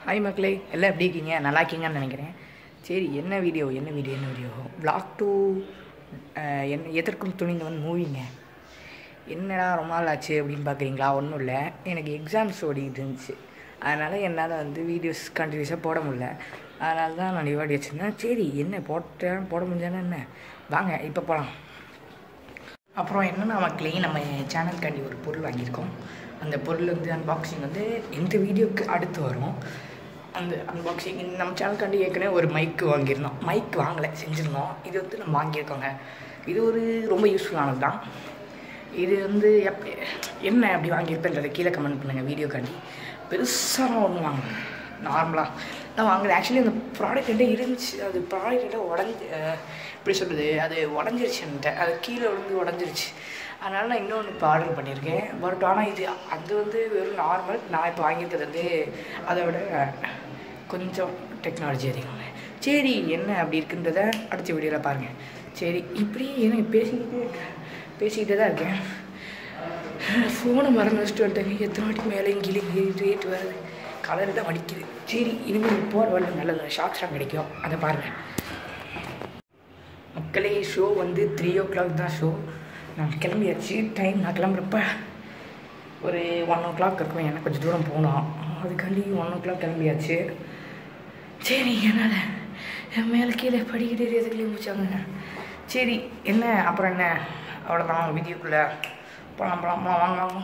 Hi மக்களே எல்லாம் எப்படி இருக்கீங்க நல்லா இருக்கீங்கன்னு நினைக்கிறேன் சரி என்ன வீடியோ என்ன வீடியோ என்ன வீடியோ vlog டூ என்ன எதற்கும் துணிந்தவன் மூவிங்க என்னடா ரொம்ப நாள் ஆச்சு அப்படின்னு பார்க்குறீங்களா ஒன்றும் இல்லை எனக்கு எக்ஸாம்ஸ் ஓடிக்கிட்டு இருந்துச்சு அதனால் என்னால் வந்து வீடியோஸ் கண்டினியூஸாக போட முடியல அதனால தான் நான் நிவாடி வச்சுருந்தேன் சரி என்ன போட்டேன் போட முடிஞ்சானே என்ன வாங்க இப்போ போகலாம் அப்புறம் என்னென்னா மக்களே நம்ம சேனலுக்காண்டி ஒரு பொருள் வாங்கியிருக்கோம் அந்த பொருள் வந்து அன்பாக்சிங் வந்து இந்த வீடியோக்கு அடுத்து வரும் அந்த அன்பாக்சிங் நம்ம சேனலுக்காண்டி ஏற்கனவே ஒரு மைக்கு வாங்கியிருந்தோம் மைக் வாங்கலை செஞ்சுருந்தோம் இது வந்து நம்ம வாங்கியிருக்கோங்க இது ஒரு ரொம்ப யூஸ்ஃபுல்லானது தான் இது வந்து எப் என்ன அப்படி வாங்கியிருப்பேன்றதை கீழே கமெண்ட் பண்ணுங்கள் வீடியோக்காண்டி பெருசாக ஒன்று வாங்க நார்மலாக நான் வாங்கல ஆக்சுவலி அந்த ப்ராடக்ட் என்கிட்ட இருந்துச்சு அது ப்ராடக்ட் என்கிட்ட உடஞ்சி எப்படி சொல்கிறது அது உடஞ்சிருச்சு என்கிட்ட அது கீழே விழுந்து உடஞ்சிருச்சு அதனால் நான் இன்னொன்று இப்போ ஆர்டர் பண்ணியிருக்கேன் பட் ஆனால் இது அது வந்து வெறும் நார்மல் நான் இப்போ வாங்கியிருக்கிறது வந்து அதை விட கொஞ்சம் டெக்னாலஜி அதிகங்க சரி என்ன அப்படி இருக்குன்றத அடுத்த வீடியோவில் பாருங்கள் சரி இப்படி எனக்கு பேசிக்கிட்டே பேசிக்கிட்டே தான் இருக்கேன் ஃபோனை மறந்து வச்சுட்டு வந்துட்டேங்க எத்தனை வாட்டி மேலே கீழே ரேட் வருது கலர் தான் வலிக்குது சரி இனிமேல் போகிற வழி நல்லது ஷார்ட்ஸ்லாம் கிடைக்கும் அதை பாருங்கள் மக்களே ஷோ வந்து த்ரீ ஓ கிளாக் தான் ஷோ நான் கிளம்பியாச்சு டைம் நான் கிளம்புறப்ப ஒரு ஒன் ஓ கிளாக் இருக்கும் எனக்கு கொஞ்சம் தூரம் போகணும் அதுக்காண்டி ஒன் ஓ கிளாக் கிளம்பியாச்சு சரி என்னால் என் மேலே கீழே படிக்கிட்டு எதுக்குள்ளே முடிச்சாங்க சரி என்ன அப்புறம் என்ன அவ்வளோதான் வீடியோக்குள்ளே போகலாம் போகலாம் போகலாம் வாங்க வாங்க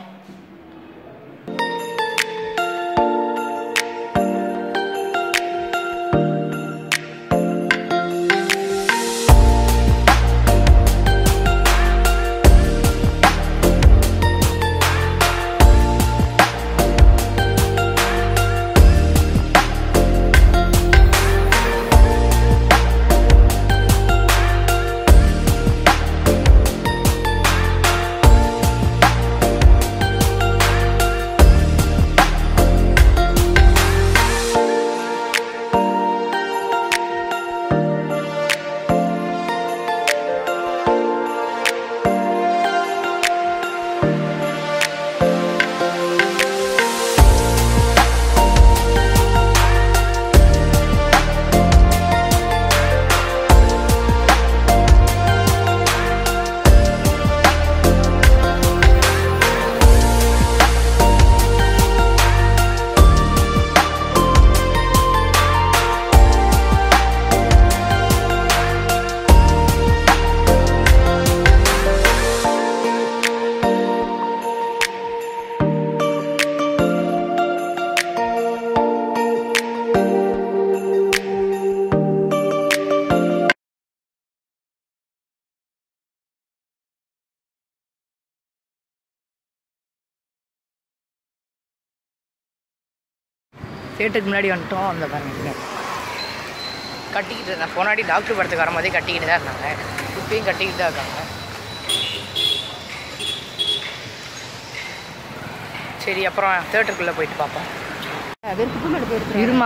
தேட்டருக்கு முன்னாடி வந்துட்டோம் அந்த பாருங்க கட்டிக்கிட்டு இருந்தேன் போனாடி டாக்டர் படத்துக்கு வரும்போதே கட்டிக்கிட்டு தான் இருந்தாங்க இப்பயும் கட்டிக்கிட்டு தான் இருக்காங்க சரி அப்புறம் தேட்டருக்குள்ளே போயிட்டு பார்ப்போம் இருமா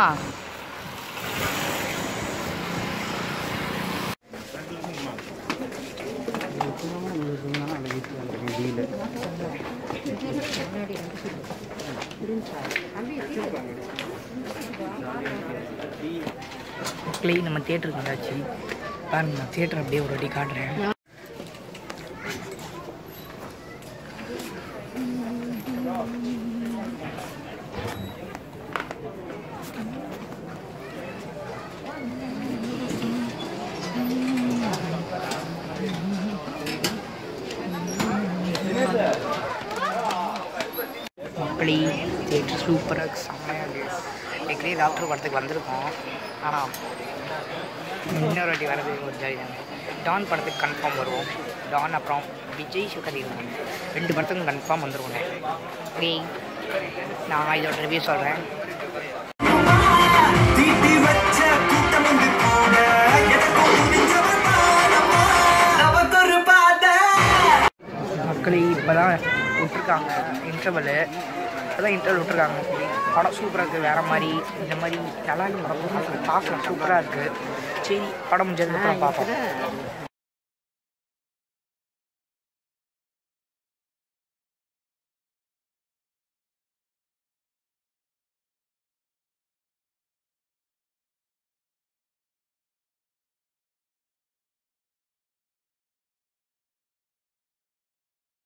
மக்களே நம்ம தேட்டருக்கு வந்தாச்சு பாருங்க நான் தேட்டர் அப்படியே ஒரு வாட்டி காட்டுறேன் மக்களே தேட்டர் சூப்பராக செம்மையாக இருக்குது ஏற்கனவே டாக்டர் படத்துக்கு வந்திருக்கோம் ஆனால் இன்னொரு வாட்டி வரது ஒரு ஜாலி தாங்க டான் படத்துக்கு கன்ஃபார்ம் வருவோம் டான் அப்புறம் விஜய் சுகதீவன் ரெண்டு படத்துக்கும் கன்ஃபார்ம் வந்துருவோங்க ஓகே நான் இதோட ரிவ்யூ சொல்கிறேன் தீட்டி வச்ச கூட்டம் வந்து கூட எனக்கும் முடிஞ்சவன் தானம்மா. நமக்கொரு பாதை மக்களே இப்போ தான் விட்ருக்காங்க இன்டர்வலு இப்போ தான் இன்டர்வல் விட்ருக்காங்க படம் சூப்பராக இருக்குது வேறு மாதிரி இந்த மாதிரி நல்லா இருக்கு படம் பார்க்கலாம் சூப்பராக இருக்குது சரி படம் முடிஞ்சதுக்கப்புறம் பார்ப்போம்